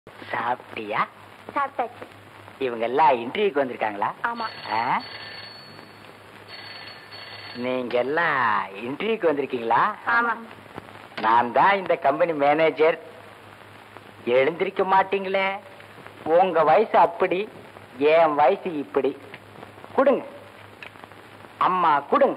சாப்பிட்டியா சாப்பிட்டாச்சு இவங்க எல்லாம் இன்டர்வியூக்கு வந்திருக்காங்களா ஆமா ஆ? நீங்க எல்லாம் இன்டர்வியூக்கு வந்திருக்கீங்களா ஆமா நான் தான் இந்த கம்பெனி மேனேஜர் எழுந்திருக்க மாட்டீங்களே உங்க வயசு அப்படி என் வயசு இப்படி கொடுங்க அம்மா கொடுங்க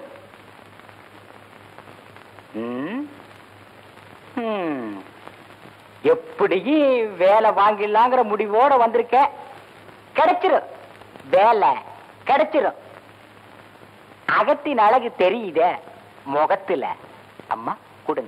ம்? ம். எப்படியும் வேலை வாங்கிடலாங்கிற முடிவோட வந்திருக்கேன் கிடைச்சிரும் வேலை கிடைச்சிரும் அகத்தின் அழகு தெரியுதே முகத்துல அம்மா கொடுங்க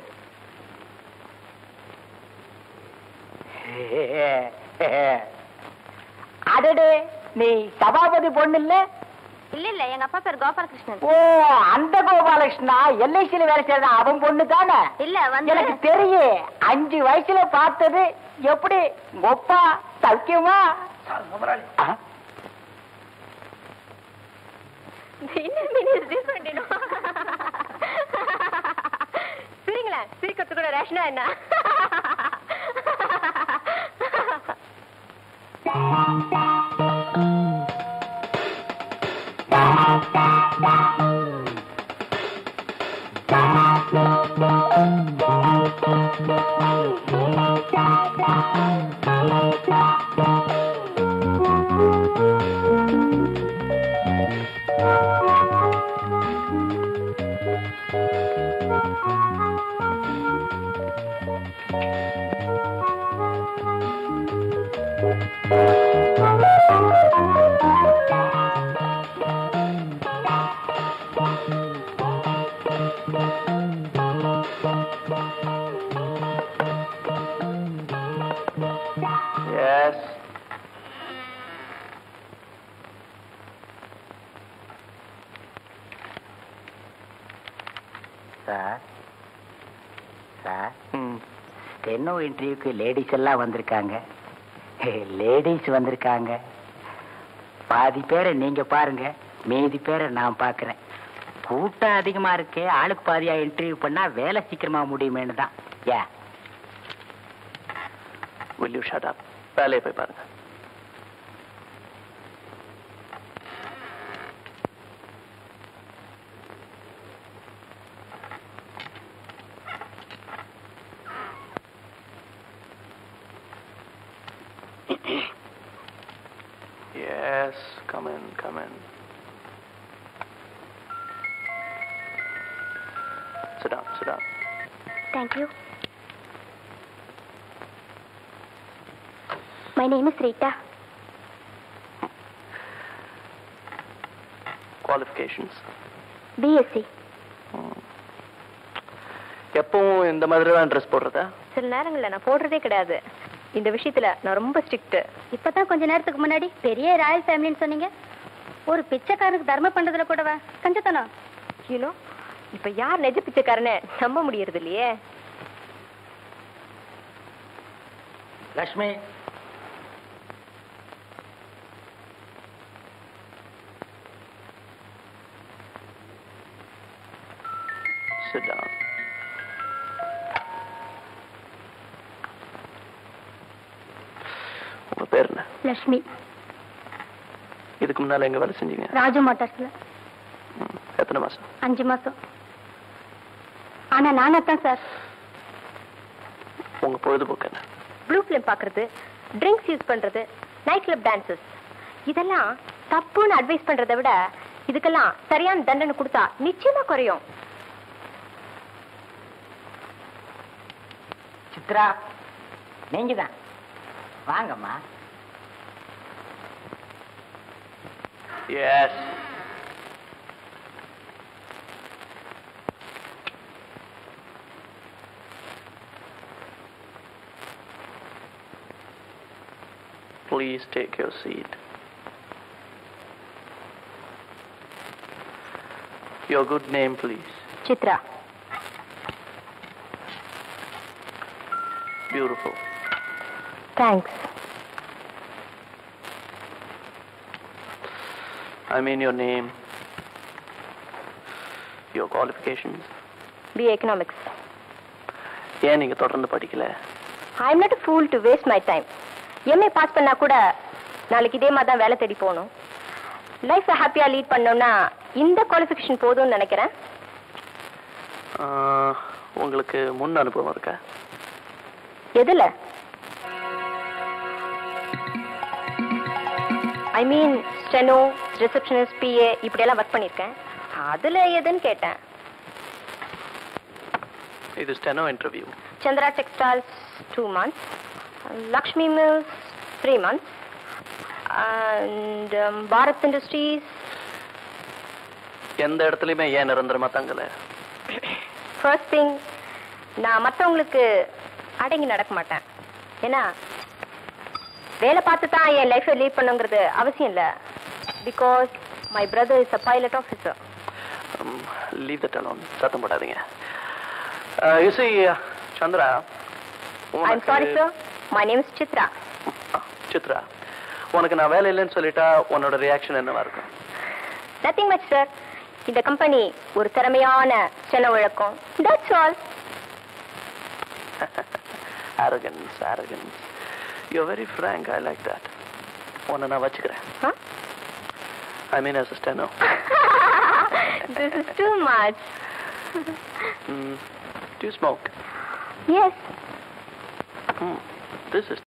அடடே நீ சபாபதி பொண்ணு இல்ல இல்ல இல்ல எங்க அப்பா பேர் கோபாலகிருஷ்ணன் ஓ அந்த கோபாலகிருஷ்ணா எல்ஐசியில வேலை செய்யற அவன் பொண்ணு தானே இல்ல வந்து எனக்கு தெரியும் அஞ்சு வயசுல பார்த்தது எப்படி ஒப்பா சௌக்கியமா ஆ? சிரிங்களேன் சிரிக்கிறது கூட ரேஷனா என்ன Yes. சார் சார் ம் ஸ்டெனோ இன்டர்வியூக்கு லேடிஸ் எல்லாம் வந்திருக்காங்க லேடிஸ் வந்திருக்காங்க பாதி பேரை நீங்க பாருங்க மீதி பேரை நான் பார்க்கறேன் கூட்டம் அதிகமா இருக்கு ஆளுக்கு பாதியா இன்டர்வியூ பண்ணா வேலை சீக்கிரமா முடியுமேன்னு தான் ஏ will you shut up வேலையை போய் பாருங்க yes come in come in sit down sit down Thank you. My name is Rita. qualifications BSc. ம். எப்பவும் இந்த மாதிரி தான் ட்ரெஸ் போடுறதா சில நேரங்கள்ல நான் போடுறதே கிடையாது இந்த விஷயத்துல நான் ரொம்ப ஸ்ட்ரிக்ட் இப்பதான் கொஞ்ச நேரத்துக்கு முன்னாடி பெரிய ராயல் ஃபேமிலின்னு சொன்னீங்க ஒரு பிச்சைக்காரனுக்கு தர்மம் பண்றதுல கூடவா கஞ்சத்தனம் யூனோ இப்ப யார் நெஜ பிச்சைக்காரனே நம்ப முடியறது இல்லையே லக்ஷ்மி sit down உங்க பேர் என்ன லட்சுமி இதுக்கு முன்னால எங்க வேலை செஞ்சீங்க ராஜு மோட்டார்ஸ்ல ம். எத்தனை மாசம் அஞ்சு மாசம் ஆனா நானா தான் சார் உங்க பொழுதுபோக்கு என்ன ப்ளூ ஃபிலிம் பார்க்கறது ட்ரிங்க்ஸ் யூஸ் பண்றது நைட் கிளப் டான்சஸ் இதெல்லாம் தப்புன்னு அட்வைஸ் பண்றதை விட இதுக்கெல்லாம் சரியான தண்டனை கொடுத்தா நிச்சயமா குறையும் சித்ரா நீங்க தான் வாங்கம்மா yes Please take your seat. Your good name, please. Chitra Beautiful. Thanks I mean your name, your qualifications. B economics ஏன் நீங்க தொடர்ந்து படிக்கல I am not fool to waste my time MA pass பண்ணா கூட நாளைக்கு இதே மாதிரி தான் வேலை தேடி போகணும் லைஃப்பை ஹாப்பியாக லீட் பண்ணோம்னா இந்த குவாலிஃபிகேஷன் போதும்னு நினைக்கிறேன் Uh, உங்களுக்கு முன் அனுபவம் இருக்கா எதுல I mean steno receptionist PA இப்படியெல்லாம் ஒர்க் பண்ணியிருக்கேன் அதுல எதுன்னு கேட்டேன் இது steno interview Chandra textiles two months Lakshmi mills three months and Bharat industries எந்த இடத்துலையுமே ஏன் நிரந்தரமா தங்கல ஃபர்ஸ்ட் திங் நான் மற்றவங்களுக்கு அடங்கி நடக்க மாட்டேன் ஏன்னா வேலை பார்த்து தான் என் லைஃப்பை லீட் பண்ணுங்கிறது அவசியம் இல்லை because my brother is a pilot officer leave that alone சத்தம் போடாதீங்க you see Chandra I'm sorry sir my name is Chitra ah, Chitra உனக்கு நான் வேலை இல்லைன்னு சொல்லிட்டா உன்னோட ரியாக்ஷன் என்னவா இருக்கும் நத்திங் மச் சார் இந்த கம்பெனி ஒரு திறமையான சென வழக்கம் that's all arrogance arrogance you're very frank i like that உன்னை நான் வச்சுக்கிறேன் I mean as a steno this is too much mm, do you smoke yes mm, this is